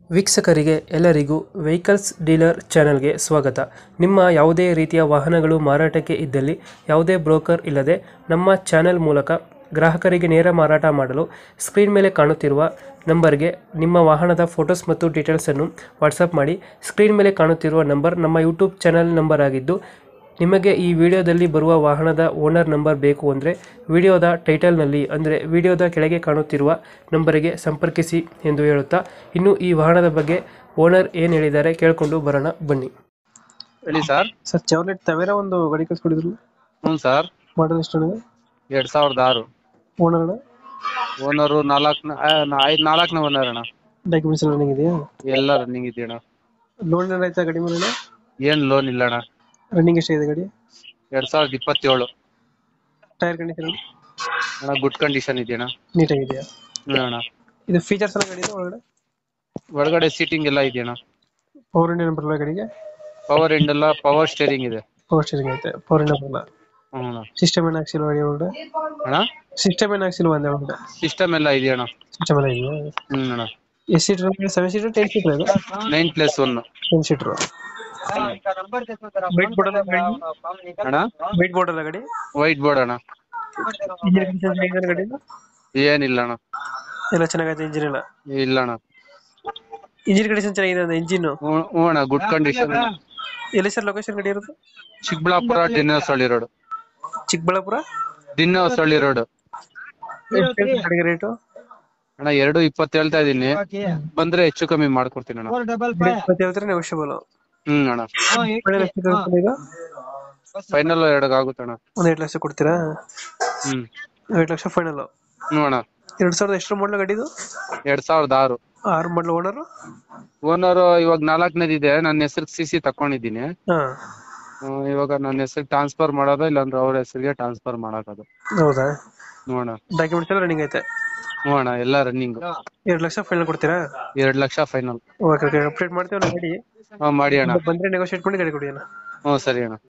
ವೀಕ್ಷಕರಿಗೆ ಎಲ್ಲರಿಗೂ vehicles dealer ಚಾನೆಲ್ಗೆ ಸ್ವಾಗತ ನಿಮ್ಮ ಯಾವುದೇ ರೀತಿಯ ವಾಹನಗಳು ಮಾರಾಟಕ್ಕೆ ಇದ್ದಲ್ಲಿ ಯಾವುದೇ ಬ್ರೋಕರ್ ಇಲ್ಲದೆ ನಮ್ಮ ಚಾನೆಲ್ ಮೂಲಕ ಗ್ರಾಹಕರಿಗೆ ನೇರ ಮಾರಾಟ ಮಾಡಲು ಸ್ಕ್ರೀನ್ ಮೇಲೆ ಕಾಣುತ್ತಿರುವ ನಂಬರ್ಗೆ ನಿಮ್ಮ ವಾಹನದ ಫೋಟೋಸ್ ಮತ್ತು ಡೀಟೇಲ್ಸನ್ನು ವಾಟ್ಸಪ್ ಮಾಡಿ ಸ್ಕ್ರೀನ್ ಮೇಲೆ ಕಾಣುತ್ತಿರುವ ನಂಬರ್ ನಮ್ಮ ಯೂಟ್ಯೂಬ್ ಚಾನೆಲ್ ನಂಬರ್ ಆಗಿದ್ದು ನಿಮಗೆ ಈ ವಿಡಿಯೋದಲ್ಲಿ ಬರುವ ವಾಹನದ ಓನರ್ ನಂಬರ್ ಬೇಕು ಅಂದರೆ ವಿಡಿಯೋದ ಟೈಟಲ್ನಲ್ಲಿ ಅಂದರೆ ವಿಡಿಯೋದ ಕೆಳಗೆ ಕಾಣುತ್ತಿರುವ ನಂಬರಿಗೆ ಸಂಪರ್ಕಿಸಿ ಎಂದು ಹೇಳುತ್ತಾ ಇನ್ನು ಈ ವಾಹನದ ಬಗ್ಗೆ ಓನರ್ ಏನು ಹೇಳಿದ್ದಾರೆ ಕೇಳಿಕೊಂಡು ಬರೋಣ ಬನ್ನಿ ಹೇಳಿ ಸರ್ ಸರ್ ಚಾವ್ಲೆಟ್ ತವೇರ ಒಂದು ಗಾಡಿ ಕಳ್ಸ್ಕೊಡಿದ್ರು ಹ್ಞೂ ಸರ್ ಮಾಡಲ್ ಎಷ್ಟು ಎರಡ್ ಸಾವಿರದ ಆರು ಓನರ್ ಓನರು ನಾಲ್ಕು ಐದು ನಾಲ್ಕನೇ ಓನರ್ ಅಣ್ಣ ಡಾಕ್ಯುಮೆಂಟ್ಸ್ ಎಲ್ಲ ರನ್ನಿಂಗ್ ಇದೆಯಾ ಎಲ್ಲ ರನ್ನಿಂಗ್ ಇದೆ ಅಣ್ಣ ಲೋನ್ ಏನಾರ ಆಯ್ತಾ ಗಾಡಿ ಮೇಲೆ ಏನ್ ಲೋನ್ ಇಲ್ಲ ಅಣ್ಣ ರನ್ನಿಂಗ್ ಎಷ್ಟಿದೆ ಗಾಡಿ ಎರಡ್ ಸಾವಿರದ ಇಪ್ಪತ್ತೇಳು ಟೈರ್ ಕಂಡೀಷನ್ ಅಣ್ಣ ಗುಡ್ ಕಂಡೀಷನ್ ಇದೆ ಅಣ್ಣ ನೀಟಾಗಿದೆಯಾ ಹ್ಞೂ ಅಣ್ಣ ಇದು ಫೀಚರ್ಸ್ ಎಲ್ಲ ಗಾಡಿ ಇದೆ ಒಳಗಡೆ ಒಳಗಡೆ ಸೀಟಿಂಗ್ ಎಲ್ಲ ಇದೆ ಅಣ್ಣ ಪವರ್ ಇಂಡಿಯನ್ ಬರಲ್ಲ ಗಾಡಿಗೆ ಪವರ್ ಎಂಡ್ ಎಲ್ಲ ಪವರ್ ಸ್ಟೇರಿಂಗ್ ಇದೆ ಪವರ್ ಸ್ಟೇರಿಂಗ್ ಐತೆ ಪವರ್ ಇಂಡಿಯನ್ ಬರಲ್ಲ ಹ್ಞೂ ಅಣ್ಣ ಸಿಸ್ಟಮ್ ಏನು ಹಾಕ್ಸಿಲ್ವ ಗಾಡಿ ಒಳಗಡೆ ಅಣ್ಣ ಸಿಸ್ಟಮ್ ಏನು ಹಾಕ್ಸಿಲ್ವ ಅಂದೆ ಒಳಗಡೆ ಸಿಸ್ಟಮ್ ಎಲ್ಲ ಇದೆ ಅಣ್ಣ ಸಿಸ್ಟಮ್ ಎಲ್ಲ ಇದೆಯಾ ಹ್ಞೂ ಅಣ್ಣ ಎಷ್ಟು seater seven seater ten seater ಇದು nine plus one ten seater white board ಅಲ್ಲ ಗಾಡಿ ಅಣ್ಣ ವೈಟ್ ಬೋರ್ಡ್ ಅಲ್ಲ ಗಾಡಿ ವೈಟ್ ಬೋರ್ಡ್ ಅಣ್ಣ ಇಂಜಿನ್ ಗಾಡಿ ಏನಿಲ್ಲ ಅಣ್ಣ ಎಲ್ಲ ಚೆನ್ನಾಗೈತೆ ಇಂಜಿನ್ ಎಲ್ಲ ಇಲ್ಲ ಅಣ್ಣ ಇಂಜಿನ್ ಕಂಡೀಷನ್ ಚೆನ್ನಾಗಿದೆ ಅಂದ್ರೆ ಇಂಜಿನ್ ಹ್ಞೂ ಹ್ಞೂ ಅಣ್ಣ ಗುಡ್ ಕಂಡೀಷನ್ ಎಲ್ಲಿ ಸರ್ ಲೊಕೇಶನ್ ಗಾಡಿ ಇರೋದು ಚಿಕ್ಕಬಳ್ಳಾಪುರ ದಿನ್ನಸಳ್ಳಿ ರೋಡ್ ಚಿಕ್ಕಬಳ್ಳಾಪುರ ದಿನ್ನಸಳ್ಳಿ ರೋಡ್ ಗಾಡಿಗೆ ರೇಟು ಅಣ್ಣ ಎರಡು ಇಪ್ಪತ್ತು ಹೇಳ್ತಾ ಇದೀನಿ ಬಂದ್ರೆ ಹೆಚ್ಚು ಕಮ್ಮಿ ಮಾಡ್ಕೊಡ್ತೀನಿ ಅಣ್ಣ ಮತ್ತೆ ಹೇಳ್ತಾರೆ ನೆಗೋಷಿಯಬಲ್ ಹ್ಮ್ ಅಣ್ಣ ಈಗ ಫೈನಲ್ ಎರಡ್ ಆಗುತ್ತೆ ಅಣ್ಣ ಒಂದ್ ಎರಡು ಲಕ್ಷ ಕೊಡ್ತೀರಾ ಹ್ಮ್ ಎರಡು ಲಕ್ಷ ಫೈನಲ್ ಹ್ಞೂ ಅಣ್ಣ ಎರಡ್ ಸಾವಿರದ ಎಷ್ಟು ಮಾಡಲ ಗಾಡಿದು ಎರಡ್ ಸಾವಿರದ ಆರು ಆರು ಮಾಡಲ ಓನರ್ ಓನರ್ ಇವಾಗ ನಾಲ್ಕನೇದಿದೆ ನನ್ನ ಹೆಸರಿಗೆ ಸಿ ಸಿ ತಕೊಂಡಿದ್ದೀನಿ ಹಾ ಹ್ಮ್, ಇವಾಗ ನನ್ನ ಹೆಸರಿಗೆ ಟ್ರಾನ್ಸ್ಫರ್ ಮಾಡೋದು ಇಲ್ಲಾಂದ್ರೆ ಅವ್ರ ಹೆಸರಿಗೆ ಟ್ರಾನ್ಸ್ಫರ್ ಮಾಡೋದು ಹೌದಾ ಹ್ಞೂ ಅಣ್ಣ ಡಾಕ್ಯುಮೆಂಟ್ಸ್ ಎಲ್ಲ ರನ್ನಿಂಗ್ ಐತೆ ಹ್ಞೂ ಅಣ್ಣ ಎಲ್ಲ ರನ್ನಿಂಗ್ ಎರಡು ಲಕ್ಷ ಫೈನಲ್ ಕೊಡ್ತೀರಾ ಎರಡ್ lakh final okay okay update ಮಾಡ್ತೀವಿ ನಾವು ಗಾಡಿ ಹಾ ಮಾಡಿ ಅಣ್ಣ ಬಂದ್ರೆ ನೆಗೋಷಿಯೇಟ್ ಮಾಡಿ ಗಾಡಿ ಕೊಡಿ ಅಣ್ಣ ಹ್ಞೂ ಸರಿ ಅಣ್ಣ